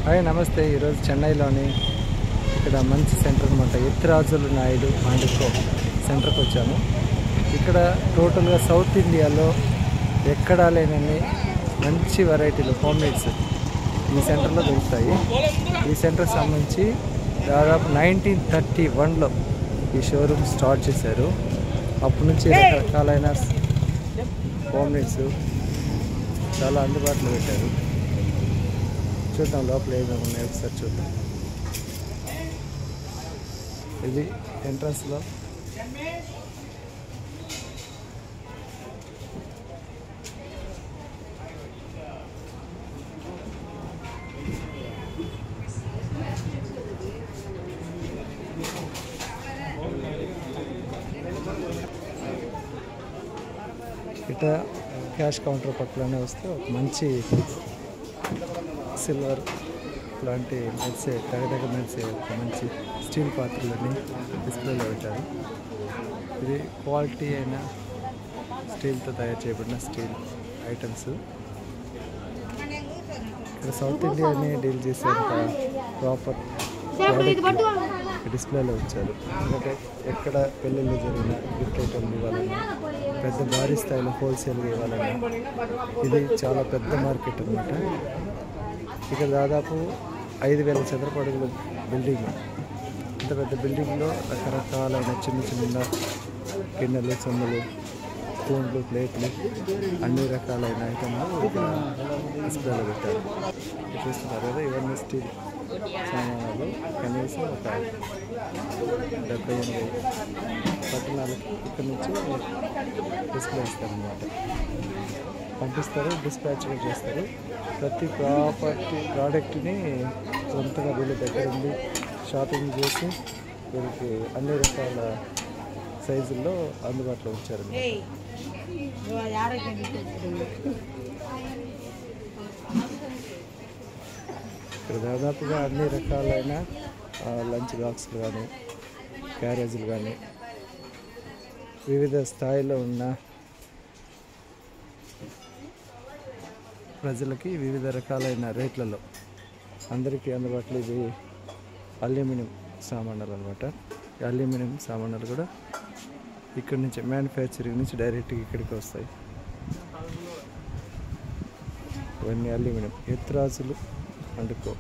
Hi నమస్తే ఈరోజు చెన్నైలోని ఇక్కడ మంచి సెంటర్ అనమాట ఎత్తిరాజుల నాయుడు మాండికో సెంటర్కి వచ్చాము ఇక్కడ టోటల్గా సౌత్ ఇండియాలో ఎక్కడా లేనన్ని మంచి వెరైటీలు హోమ్ మేడ్స్ ఈ సెంటర్లో దొరుకుతాయి ఈ సెంటర్కి సంబంధించి దాదాపు నైన్టీన్ థర్టీ వన్లో ఈ షోరూమ్ స్టార్ట్ చేశారు అప్పటి నుంచి రకరకాలైన హోమ్ మేడ్స్ చాలా అందుబాటులో పెట్టారు చూద్దాం లోపల ఏమేమి ఉన్నాయో ఒకసారి చూద్దాం ఇది ఎంట్రన్స్లో ఇట క్యాష్ కౌంటర్ పక్కలోనే వస్తే ఒక మంచి సిల్వర్ లాంటి మెరిసే తెగదగ మెరిసే ఒక మంచి స్టీల్ పాత్రలని డిస్ప్లేలో పెట్టారు ఇది క్వాలిటీ అయిన స్టీల్తో తయారు చేయబడిన స్టీల్ ఐటమ్స్ ఇక్కడ సౌత్ ఇండియాని డీల్ చేసే ఒక ప్రాపర్ డిస్ప్లేలో ఉంచారు ఎందుకంటే ఎక్కడ పెళ్ళిళ్ళు జరిగిన గిఫ్ట్ ఐటమ్ ఇవ్వాలన్నా పెద్ద భారీ స్థాయిలో హోల్సేల్గా ఇవ్వాలన్నా ఇది చాలా పెద్ద మార్కెట్ అనమాట ఇక్కడ దాదాపు ఐదు వేల చదరపు అడుగుల బిల్డింగ్ ఇంత పెద్ద బిల్డింగ్లో రకరకాలైన చిన్న చిన్న గిన్నెలు చెమ్మలు స్పూన్లు ప్లేట్లు అన్ని రకాలైన ఐటమ్లు ఇక్కడ డిస్ప్లేలో పెట్టారు ఇక్కడ చూస్తున్నారు కదా ఇవన్నీ స్టీల్ సామానాలు కనీసం ఒక డెబ్బై ఎనభై పట్టణాలకి ఇక్కడ నుంచి డిస్ప్లే ఇస్తారనమాట పంపిస్తారు డిస్పాచ్ కూడా చేస్తారు ప్రతి ప్రాపర్టీ ప్రోడక్ట్ని సొంతంగా వీళ్ళ దగ్గర ఉండి షాపింగ్ చేసి వీళ్ళకి అన్ని రకాల సైజుల్లో అందుబాటులో ఉంచారు ఇక్కడ దాదాపుగా అన్ని రకాలైన ఆ, లంచ్ బాక్స్లు కానీ క్యారేజీలు కానీ వివిధ స్థాయిలో ఉన్న ప్రజలకి వివిధ రకాలైన రేట్లలో అందరికీ అందుబాటులో ఇది అల్యూమినియం సామాన్లు అనమాట అల్యూమినియం సామాన్లు కూడా ఇక్కడ నుంచి మ్యానుఫ్యాక్చరింగ్ నుంచి డైరెక్ట్గా ఇక్కడికి వస్తాయి ఇవన్నీ అల్యూమినియం ఎత్తురాజులు అండుకో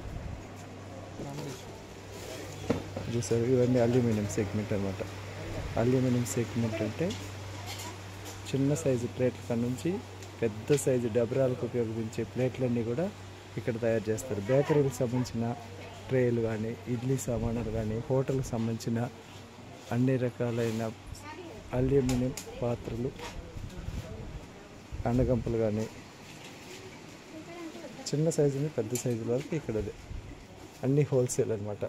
చూసారు ఇవన్నీ అల్యూమినియం సెగ్మెంట్ అనమాట అల్యూమినియం సెగ్మెంట్ అంటే చిన్న సైజు ప్లేట్ల కాడ నుంచి పెద్ద సైజు డబరాలకు ఉపయోగించే ప్లేట్లన్నీ కూడా ఇక్కడ తయారు చేస్తారు బేకరీకి సంబంధించిన ట్రేలు కానీ ఇడ్లీ సామాన్లు కానీ హోటల్కి సంబంధించిన అన్ని రకాలైన అల్యూమినియం పాత్రలు అండగంపలు కానీ చిన్న సైజు నుంచి పెద్ద సైజు వరకు ఇక్కడ ఉంది. అన్ని హోల్సేల్ అనమాట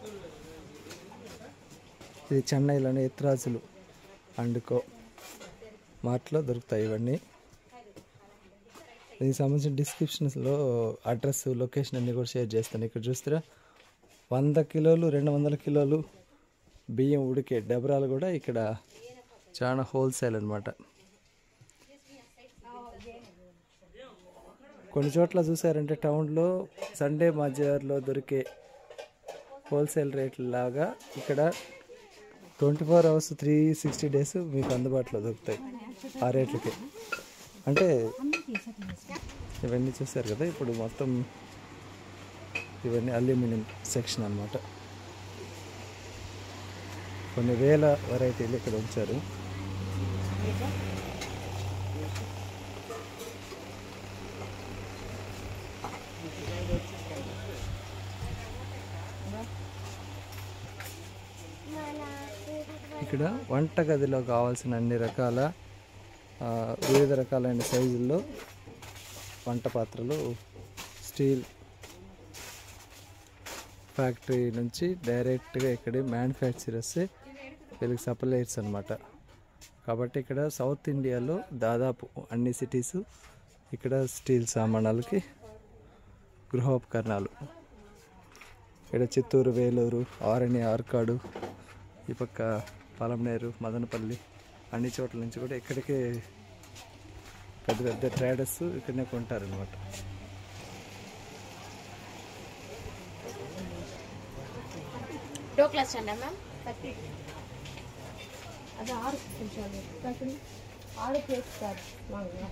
ఇది చెన్నైలోని ఎత్రాజులు అండుకో మార్ట్లో దొరుకుతాయి ఇవన్నీ దీనికి సంబంధించిన డిస్క్రిప్షన్స్లో అడ్రస్ లొకేషన్ అన్నీ కూడా షేర్ చేస్తాను ఇక్కడ చూస్తారా వంద కిలోలు రెండు వందల కిలోలు బియ్యం ఉడికే డబరాలు కూడా ఇక్కడ చాలా హోల్సేల్ అనమాట కొన్ని చోట్ల చూసారంటే టౌన్లో సండే మధ్యాహ్నంలో దొరికే హోల్సేల్ రేట్ల లాగా ఇక్కడ twenty four hours three sixty days మీకు అందుబాటులో దొరుకుతాయి ఆ రేట్లకి అంటే ఇవన్నీ చూసారు కదా ఇప్పుడు మొత్తం ఇవన్నీ అల్యూమినియం సెక్షన్ అన్నమాట కొన్ని వేల వెరైటీలు ఇక్కడ ఉంచారు ఇక్కడ వంటగదిలో కావాల్సిన అన్ని రకాల ఆ, వివిధ రకాలైన సైజుల్లో వంట పాత్రలు స్టీల్ ఫ్యాక్టరీ నుంచి డైరెక్ట్గా ఇక్కడ మ్యానుఫ్యాక్చరర్స్ వీళ్ళకి సప్లైర్స్ అనమాట కాబట్టి ఇక్కడ సౌత్ ఇండియాలో దాదాపు అన్ని సిటీస్ ఇక్కడ స్టీల్ సామానాలకి గృహోపకరణాలు ఇక్కడ చిత్తూరు వేలూరు ఆరణి ఆర్కాడు ఈ పక్క పలంనేరు మదనపల్లి అన్ని చోట్ల నుంచి కూడా ఇక్కడికే పెద్ద పెద్ద ట్రేడర్స్ ఇక్కడనే కొంటారనమాట డోక్లా స్టాండా మ్యామ్ ಅದು ಆರು ನಿಮಿಷ ಆಗಬೇಕು ಆರು ಪ್ಲೇಟ್ ಸರ್ ವಾಂಗ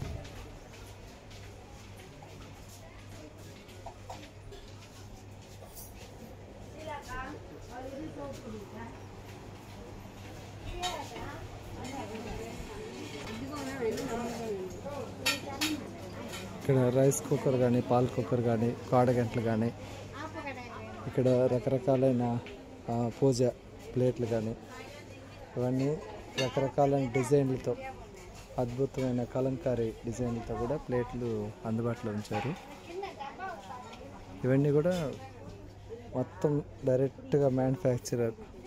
ఇక్కడ రైస్ కుక్కర్ కానీ పాల్ కుక్కర్ కానీ కాడగంటలు కానీ ఇక్కడ రకరకాలైన ఆ, పూజ ప్లేట్లు కానీ ఇవన్నీ రకరకాలైన డిజైన్లతో అద్భుతమైన కలంకారీ డిజైన్లతో కూడా ప్లేట్లు అందుబాటులో ఉంచారు ఇవన్నీ కూడా మొత్తం డైరెక్ట్గా మ్యానుఫ్యాక్చరర్